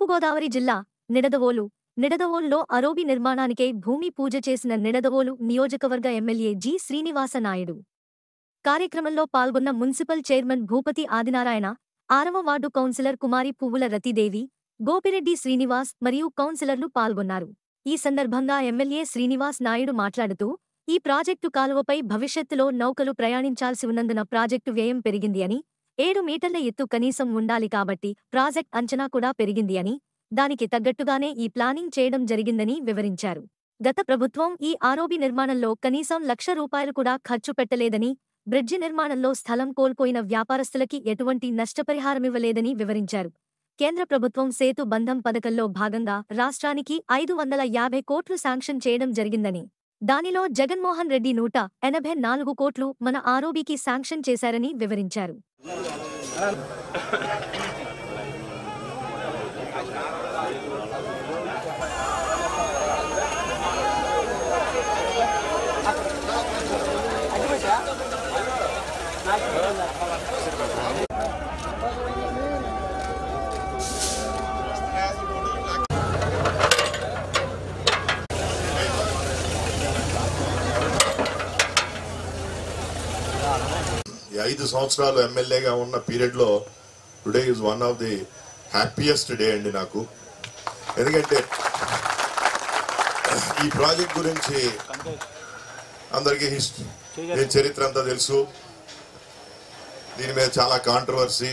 తూర్పుగోదావరి జిల్లా నిడదవోలు నిడదవోలులో అరోబి నిర్మాణానికే భూమి పూజ చేసిన నిడదవోలు నియోజకవర్గ ఎమ్మెల్యే జి శ్రీనివాస నాయుడు కార్యక్రమంలో పాల్గొన్న మున్సిపల్ చైర్మన్ భూపతి ఆదినారాయణ ఆరవ వార్డు కౌన్సిలర్ కుమారి పువ్వుల రతిదేవి గోపిరెడ్డి శ్రీనివాస్ మరియు కౌన్సిలర్లు పాల్గొన్నారు ఈ సందర్భంగా ఎమ్మెల్యే శ్రీనివాస్ నాయుడు మాట్లాడుతూ ఈ ప్రాజెక్టు కాలువపై భవిష్యత్తులో నౌకలు ప్రయాణించాల్సి ఉన్నందున ప్రాజెక్టు వ్యయం పెరిగింది అని ఏడు మీటర్ల ఎత్తు కనీసం ఉండాలి కాబట్టి ప్రాజెక్ట్ అంచనా కూడా పెరిగింది అని దానికి తగ్గట్టుగానే ఈ ప్లానింగ్ చేయడం జరిగిందని వివరించారు గత ప్రభుత్వం ఈ ఆరోబి నిర్మాణంలో కనీసం లక్ష రూపాయలు కూడా ఖర్చు పెట్టలేదని బ్రిడ్జి నిర్మాణంలో స్థలం కోల్పోయిన వ్యాపారస్తులకి ఎటువంటి నష్టపరిహారమివ్వలేదని వివరించారు కేంద్ర ప్రభుత్వం సేతు బంధం పథకంలో భాగంగా రాష్ట్రానికి ఐదు వందల యాభై కోట్లు శాంక్షన్ చేయడం జరిగిందని దానిలో జగన్మోహన్ రెడ్డి నూట ఎనభై నాలుగు కోట్లు మన ఆరోబీకి శాంక్షన్ చేశారని వివరించారు ఈ ఐదు సంవత్సరాలు ఎమ్మెల్యేగా ఉన్న పీరియడ్లో today is one of the happiest day అండి నాకు ఎందుకంటే ఈ ప్రాజెక్ట్ గురించి అందరికీ హిస్టరీ దీని చరిత్ర అంతా తెలుసు దీని మీద చాలా కాంట్రవర్సీ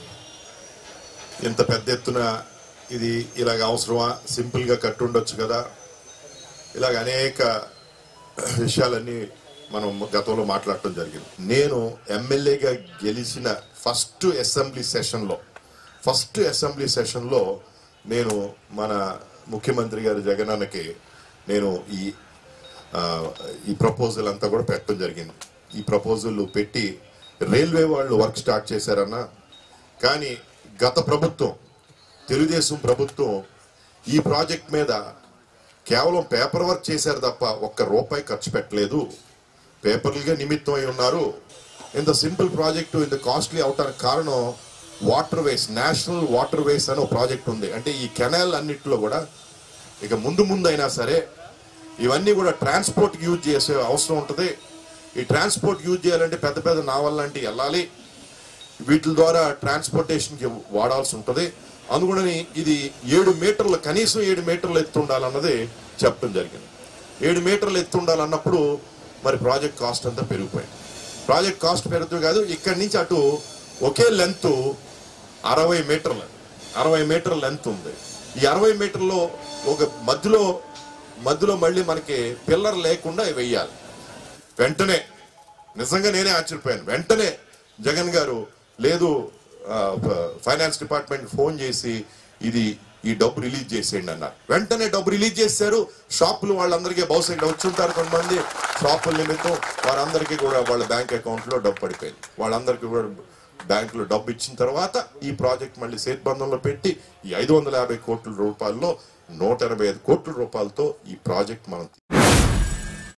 ఇంత పెద్ద ఎత్తున ఇది ఇలాగ అవసరమా సింపుల్గా కట్టుండొచ్చు కదా ఇలాగ అనేక విషయాలన్నీ మనం గతంలో మాట్లాడటం జరిగింది నేను ఎమ్మెల్యేగా గెలిచిన ఫస్ట్ అసెంబ్లీ సెషన్లో ఫస్ట్ అసెంబ్లీ సెషన్లో నేను మన ముఖ్యమంత్రి గారి జగనన్నకి నేను ఈ ఆ, ఈ ప్రపోజల్ అంతా కూడా పెట్టడం జరిగింది ఈ ప్రపోజల్ పెట్టి రైల్వే వాళ్ళు వర్క్ స్టార్ట్ చేశారన్న కానీ గత ప్రభుత్వం తెలుగుదేశం ప్రభుత్వం ఈ ప్రాజెక్ట్ మీద కేవలం పేపర్ వర్క్ చేశారు తప్ప ఒక్క రూపాయి ఖర్చు పెట్టలేదు పేపర్లుగా నిమిత్తం అయి ఉన్నారు ఇంత సింపుల్ ప్రాజెక్టు ఇంత కాస్ట్లీ అవటానికి కారణం waterways national waterways అనే ఒక ప్రాజెక్ట్ ఉంది అంటే ఈ కెనాల్ అన్నిటిలో కూడా ఇక ముందు ముందు అయినా సరే ఇవన్నీ కూడా ట్రాన్స్పోర్ట్కి యూజ్ చేసే అవసరం ఉంటుంది ఈ ట్రాన్స్పోర్ట్ యూజ్ చేయాలంటే పెద్ద పెద్ద నావల్ లాంటివి వెళ్ళాలి వీటి ద్వారా ట్రాన్స్పోర్టేషన్కి వాడాల్సి ఉంటుంది అందుకని ఇది ఏడు మీటర్లు కనీసం ఏడు మీటర్లు ఎత్తు ఉండాలన్నది చెప్పడం జరిగింది ఏడు మీటర్లు ఎత్తు ఉండాలన్నప్పుడు మరి ప్రాజెక్ట్ కాస్ట్ అంతా పెరిగిపోయింది ప్రాజెక్ట్ కాస్ట్ పెరుగుతూ కాదు ఇక్కడి నుంచి అటు ఒకే లెంత్ అరవై మీటర్ల అరవై మీటర్ల లెంత్ ఉంది ఈ అరవై మీటర్లో ఒక మధ్యలో మధ్యలో మళ్ళీ మనకి పిల్లర్ లేకుండా వెయ్యాలి వెంటనే నిజంగా నేనే ఆశ్చర్యపోయాను వెంటనే జగన్ గారు లేదు ఆ, ఫ- ఫైనాన్స్ డిపార్ట్మెంట్ ఫోన్ చేసి ఇది ఈ డబ్బు రిలీజ్ చేసేయండి అన్నారు వెంటనే డబ్బు రిలీజ్ చేశారు షాపులు వాళ్ళందరికీ బహుశా ఇక్కడ వచ్చి ఉంటారు కొంతమంది షాపుల నిమిత్తం వారందరికీ కూడా వాళ్ళ బ్యాంక్ అకౌంట్ లో డబ్బు పడిపోయింది వాళ్ళందరికీ కూడా బ్యాంకులో డబ్బు ఇచ్చిన తర్వాత ఈ ప్రాజెక్ట్ మళ్ళీ సేద్బంధంలో పెట్టి ఈ ఐదు వందల యాభై కోట్ల రూపాయల్లో నూట ఎనభై ఐదు కోట్ల రూపాయలతో ఈ ప్రాజెక్ట్ మనం